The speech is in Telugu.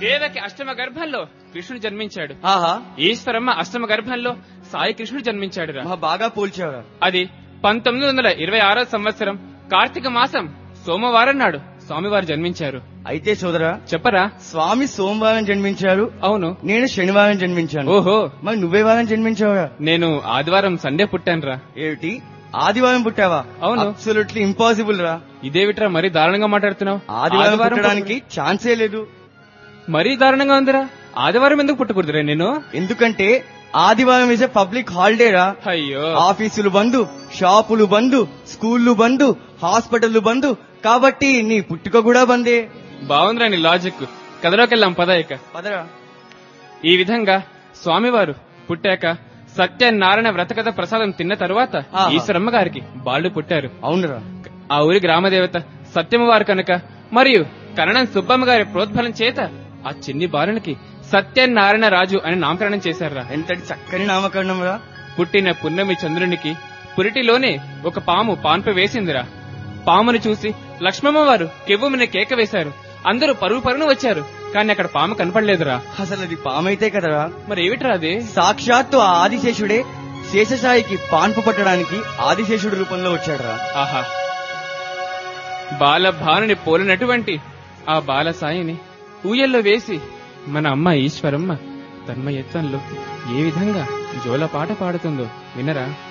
దేవకి అష్టమ గర్భంలో కృష్ణుడు జన్మించాడు ఆహా ఈశ్వరమ్మ అష్టమ గర్భంలో సాయి కృష్ణుడు జన్మించాడురా మహా బాగా పోల్చావురా అది పంతొమ్మిది వందల ఇరవై ఆరో సంవత్సరం కార్తీక మాసం సోమవారం నాడు స్వామివారు జన్మించారు అయితే సోదరా చెప్పరా స్వామి సోమవారం జన్మించారు అవును నేను శనివారం జన్మించాను ఓహో మరి నువ్వే వారం జన్మించావురా నేను ఆదివారం సండే పుట్టానురా ఏమిటి ఆదివారం పుట్టావా అవును. అబ్సల్యూట్లీ ఇంపాసిబుల్ రా ఇదేవిట్రా మరీ దారుణంగా మాట్లాడుతున్నావు ఆదివారం పుట్టడానికి ఛాన్సే లేదు మరీ దారుణంగా ఉందిరా ఆదివారం ఎందుకు పుట్టకూడదురా నేను ఎందుకంటే ఆదివారం ఇస్ పబ్లిక్ హాలిడే రా అయ్యో ఆఫీసులు బందు షాపులు బందు స్కూళ్లు బందు హాస్పిటల్లు బందు కాబట్టి నీ పుట్టుక కూడా బందే బాగుందిరా నీ లాజిక్ కథలోకెళ్ళాం పద ఇక పదరా ఈ విధంగా స్వామివారు పుట్టాక సత్యనారాయణ వ్రతకథ ప్రసాదం తిన్న తరువాత ఆహా. ఈశ్వరమ్మ గారికి బాళ్ళు పుట్టారు అవునురా ఆ ఊరి గ్రామదేవత సత్యమ్మవారు కనుక మరియు కరణం సుబ్బమ్మ గారి ప్రోద్బలం చేత ఆ చిన్ని బాలునికి సత్యనారాయణ రాజు అని నామకరణం చేశారా ఎంతటి చక్కని నామకరణం రా పుట్టిన పున్నమి చంద్రునికి పురిటిలోనే ఒక పాము పాన్పు వేసిందిరా పామును చూసి లక్ష్మమ్మ వారు కెవ్వుమని కేక వేశారు అందరూ పరుగు పరుగున వచ్చారు కానీ అక్కడ పాము కనపడలేదురా అసలు అది పామైతే కదరా మరి ఏమిట్రా అది సాక్షాత్తు ఆ ఆదిశేషుడే శేషసాయికి పాన్పు పట్టడానికి ఆదిశేషుడి రూపంలో వచ్చాడురా ఆహా బాల భానుని పోలినటువంటి ఆ బాల సాయిని ఊయల్లో వేసి మన అమ్మ ఈశ్వరమ్మ తన్మయత్వంలో ఏ విధంగా జోల పాట పాడుతుందో వినరా